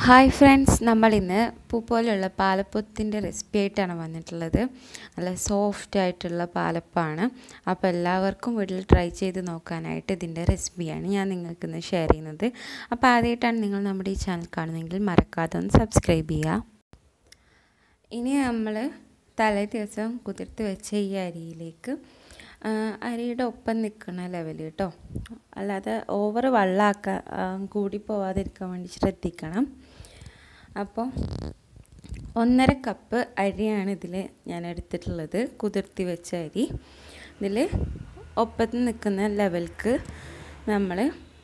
hi friends നമ്മളിന്ന് പൂ പോലെയുള്ള പാലപ്പത്തിൻ്റെ റെസിപ്പി ആയിട്ടാണ് വന്നിട്ടുള്ളത് നല്ല സോഫ്റ്റ് ആയിട്ടുള്ള പാലപ്പമാണ് അപ്പോൾ എല്ലാവർക്കും വീട്ടിൽ ട്രൈ ചെയ്ത് നോക്കാനായിട്ട് ഇതിൻ്റെ റെസിപ്പിയാണ് ഞാൻ നിങ്ങൾക്ക് ഇന്ന് ഷെയർ ചെയ്യുന്നത് അപ്പോൾ ആദ്യമായിട്ടാണ് നിങ്ങൾ നമ്മുടെ ഈ ചാനൽ കാണുന്നതെങ്കിൽ മറക്കാതെ ഒന്ന് സബ്സ്ക്രൈബ് ചെയ്യുക ഇനി നമ്മൾ തലേ ദിവസം കുതിർത്ത് വെച്ച ഈ അരിയിലേക്ക് അരിയുടെ ഒപ്പം നിൽക്കുന്ന ലെവൽ കേട്ടോ അല്ലാതെ ഓവർ വെള്ളമാക്കാൻ കൂടി പോവാതിരിക്കാൻ വേണ്ടി ശ്രദ്ധിക്കണം അപ്പോൾ ഒന്നര കപ്പ് അരിയാണ് ഇതിൽ ഞാൻ എടുത്തിട്ടുള്ളത് കുതിർത്തി വെച്ച അരി ഇതിൽ ഒപ്പത്ത് നിൽക്കുന്ന ലെവൽക്ക് നമ്മൾ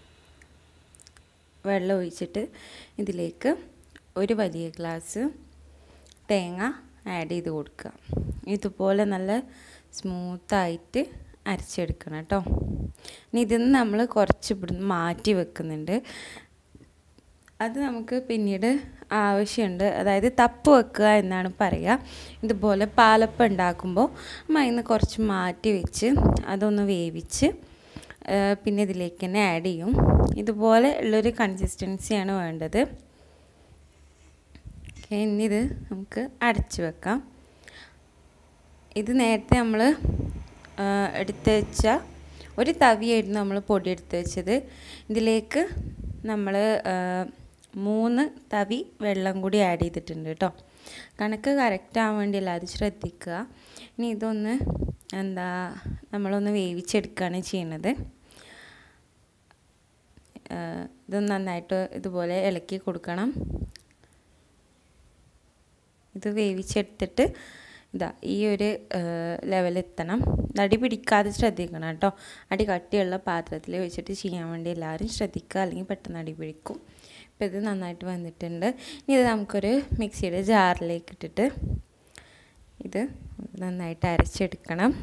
വെള്ളം ഒഴിച്ചിട്ട് ഇതിലേക്ക് ഒരു വലിയ ഗ്ലാസ് തേങ്ങ ആഡ് ചെയ്ത് കൊടുക്കുക ഇതുപോലെ നല്ല സ്മൂത്തായിട്ട് അരച്ചെടുക്കണം കേട്ടോ ഇനി ഇതിൽ നിന്ന് നമ്മൾ കുറച്ച് ഇവിടുന്ന് മാറ്റി വെക്കുന്നുണ്ട് അത് നമുക്ക് പിന്നീട് ആവശ്യമുണ്ട് അതായത് തപ്പ് വെക്കുക എന്നാണ് പറയുക ഇതുപോലെ പാലപ്പം ഉണ്ടാക്കുമ്പോൾ അതിന് കുറച്ച് മാറ്റി വെച്ച് അതൊന്ന് വേവിച്ച് പിന്നെ ഇതിലേക്ക് തന്നെ ആഡ് ചെയ്യും ഇതുപോലെ ഉള്ളൊരു കൺസിസ്റ്റൻസിയാണ് വേണ്ടത് ഓക്കെ ഇനിയിത് നമുക്ക് അടച്ച് വെക്കാം ഇത് നേരത്തെ നമ്മൾ എടുത്ത് വെച്ച ഒരു തവിയായിരുന്നു നമ്മൾ പൊടി എടുത്ത് വെച്ചത് ഇതിലേക്ക് നമ്മൾ മൂന്ന് തവി വെള്ളം കൂടി ആഡ് ചെയ്തിട്ടുണ്ട് കേട്ടോ കണക്ക് കറക്റ്റ് ആവാൻ വേണ്ടിയല്ല അത് ശ്രദ്ധിക്കുക ഇനി ഇതൊന്ന് എന്താ നമ്മളൊന്ന് വേവിച്ചെടുക്കുകയാണ് ചെയ്യുന്നത് ഇത് നന്നായിട്ട് ഇതുപോലെ ഇളക്കി കൊടുക്കണം ഇത് വേവിച്ചെടുത്തിട്ട് ഇതാ ഈ ഒരു ലെവലെത്തണം അടി പിടിക്കാതെ ശ്രദ്ധിക്കണം കേട്ടോ അടി കട്ടിയുള്ള പാത്രത്തിൽ വെച്ചിട്ട് ചെയ്യാൻ വേണ്ടി എല്ലാവരും ശ്രദ്ധിക്കുക അല്ലെങ്കിൽ പെട്ടെന്ന് അടി പിടിക്കും ഇപ്പോൾ ഇത് നന്നായിട്ട് വന്നിട്ടുണ്ട് ഇനി ഇത് നമുക്കൊരു മിക്സിയുടെ ജാറിലേക്ക് ഇട്ടിട്ട് ഇത് നന്നായിട്ട് അരച്ചെടുക്കണം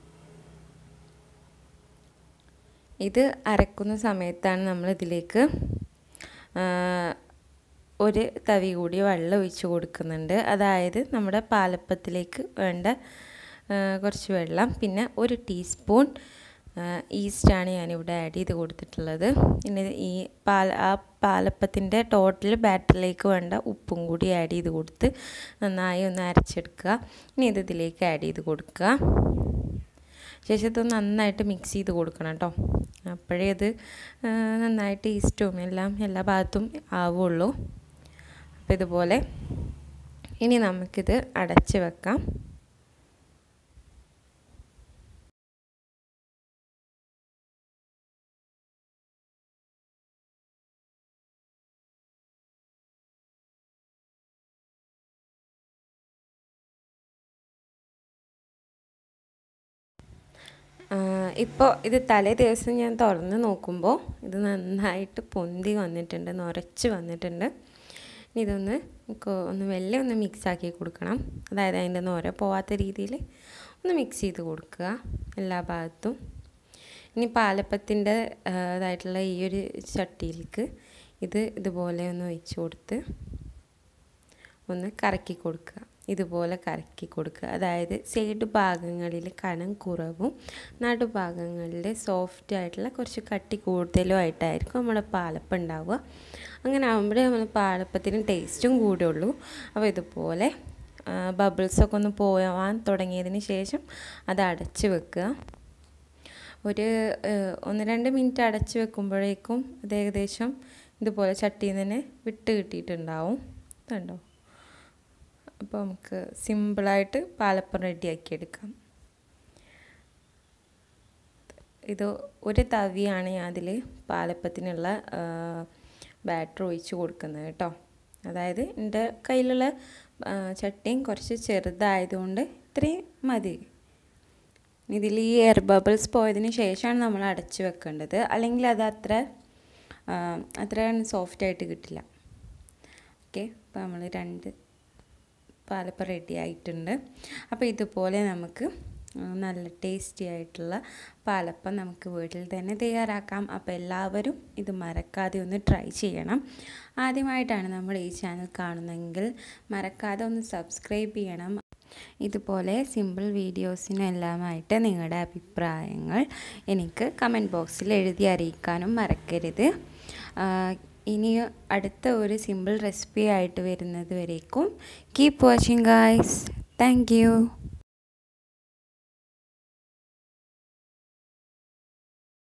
ഇത് അരക്കുന്ന സമയത്താണ് നമ്മൾ ഇതിലേക്ക് ഒരു തവി കൂടി വെള്ളം ഒഴിച്ച് കൊടുക്കുന്നുണ്ട് അതായത് നമ്മുടെ പാലപ്പത്തിലേക്ക് വേണ്ട കുറച്ച് വെള്ളം പിന്നെ ഒരു ടീസ്പൂൺ ഈസ്റ്റാണ് ഞാനിവിടെ ആഡ് ചെയ്ത് കൊടുത്തിട്ടുള്ളത് പിന്നെ ഈ പാൽ ആ പാലപ്പത്തിൻ്റെ ടോട്ടൽ ബാറ്ററിലേക്ക് വേണ്ട ഉപ്പും കൂടി ആഡ് ചെയ്ത് കൊടുത്ത് നന്നായി ഒന്ന് അരച്ചെടുക്കുക ഇനി ഇത് ഇതിലേക്ക് ആഡ് ചെയ്ത് കൊടുക്കുക ശേഷം ഇത് നന്നായിട്ട് മിക്സ് ചെയ്ത് കൊടുക്കണം കേട്ടോ അപ്പോഴേ അത് നന്നായിട്ട് ഈസ്റ്റും എല്ലാം എല്ലാ ഭാഗത്തും ആവുള്ളൂ അപ്പോൾ ഇതുപോലെ ഇനി നമുക്കിത് അടച്ച് വെക്കാം ഇപ്പോൾ ഇത് തലേ ദിവസം ഞാൻ തുറന്ന് നോക്കുമ്പോൾ ഇത് നന്നായിട്ട് പൊന്തി വന്നിട്ടുണ്ട് നിറച്ച് വന്നിട്ടുണ്ട് ഇനി ഇതൊന്ന് ഒന്ന് വെള്ളം ഒന്ന് മിക്സ് ആക്കി കൊടുക്കണം അതായത് അതിൻ്റെ നോര പോവാത്ത രീതിയിൽ ഒന്ന് മിക്സ് ചെയ്ത് കൊടുക്കുക എല്ലാ ഭാഗത്തും ഇനി പാലപ്പത്തിൻ്റെ ഇതായിട്ടുള്ള ഈ ഒരു ചട്ടിയിലേക്ക് ഇത് ഇതുപോലെ ഒന്ന് വെച്ച് കൊടുത്ത് ഒന്ന് കറക്കി കൊടുക്കുക ഇതുപോലെ കറക്കി കൊടുക്കുക അതായത് സൈഡ് ഭാഗങ്ങളിൽ കനം കുറവും നടുഭാഗങ്ങളിൽ സോഫ്റ്റ് ആയിട്ടുള്ള കുറച്ച് കട്ടി കൂടുതലും ആയിട്ടായിരിക്കും നമ്മുടെ പാലപ്പം ഉണ്ടാവുക അങ്ങനെ ആകുമ്പോഴേ നമ്മൾ പാലപ്പത്തിന് ടേസ്റ്റും കൂടുള്ളൂ അപ്പോൾ ഇതുപോലെ ബബിൾസൊക്കെ ഒന്ന് പോവാൻ തുടങ്ങിയതിന് ശേഷം അത് അടച്ച് വെക്കുക ഒരു ഒന്ന് രണ്ട് മിനിറ്റ് അടച്ച് വെക്കുമ്പോഴേക്കും അത് ഏകദേശം ഇതുപോലെ ചട്ടിയിൽ നിന്ന് തന്നെ വിട്ട് കിട്ടിയിട്ടുണ്ടാവും കണ്ടോ അപ്പോൾ നമുക്ക് സിമ്പിളായിട്ട് പാലപ്പം റെഡിയാക്കി എടുക്കാം ഇത് ഒരു തവിയാണ് ഞാൻ അതിൽ പാലപ്പത്തിനുള്ള ബാറ്റർ ഒഴിച്ച് കൊടുക്കുന്നത് കേട്ടോ അതായത് എൻ്റെ കയ്യിലുള്ള ചട്ടിയും കുറച്ച് ചെറുതായതുകൊണ്ട് ഇത്രയും മതി ഇതിൽ ഈ എയർ ബബിൾസ് പോയതിന് ശേഷമാണ് നമ്മൾ അടച്ച് വെക്കേണ്ടത് അല്ലെങ്കിൽ അത് അത്ര അത്ര സോഫ്റ്റ് ആയിട്ട് കിട്ടില്ല ഓക്കെ അപ്പോൾ നമ്മൾ രണ്ട് പാലപ്പം റെഡി ആയിട്ടുണ്ട് അപ്പോൾ ഇതുപോലെ നമുക്ക് നല്ല ടേസ്റ്റി ആയിട്ടുള്ള പാലപ്പം നമുക്ക് വീട്ടിൽ തന്നെ തയ്യാറാക്കാം അപ്പോൾ എല്ലാവരും ഇത് മറക്കാതെ ഒന്ന് ട്രൈ ചെയ്യണം ആദ്യമായിട്ടാണ് നമ്മൾ ഈ ചാനൽ കാണുന്നതെങ്കിൽ മറക്കാതെ ഒന്ന് സബ്സ്ക്രൈബ് ചെയ്യണം ഇതുപോലെ സിമ്പിൾ വീഡിയോസിനെല്ലാമായിട്ട് നിങ്ങളുടെ അഭിപ്രായങ്ങൾ എനിക്ക് കമൻറ്റ് ബോക്സിൽ എഴുതി അറിയിക്കാനും മറക്കരുത് ഇനി അടുത്ത ഒരു സിമ്പിൾ റെസിപ്പി ആയിട്ട് വരുന്നത് വരേക്കും keep watching guys thank U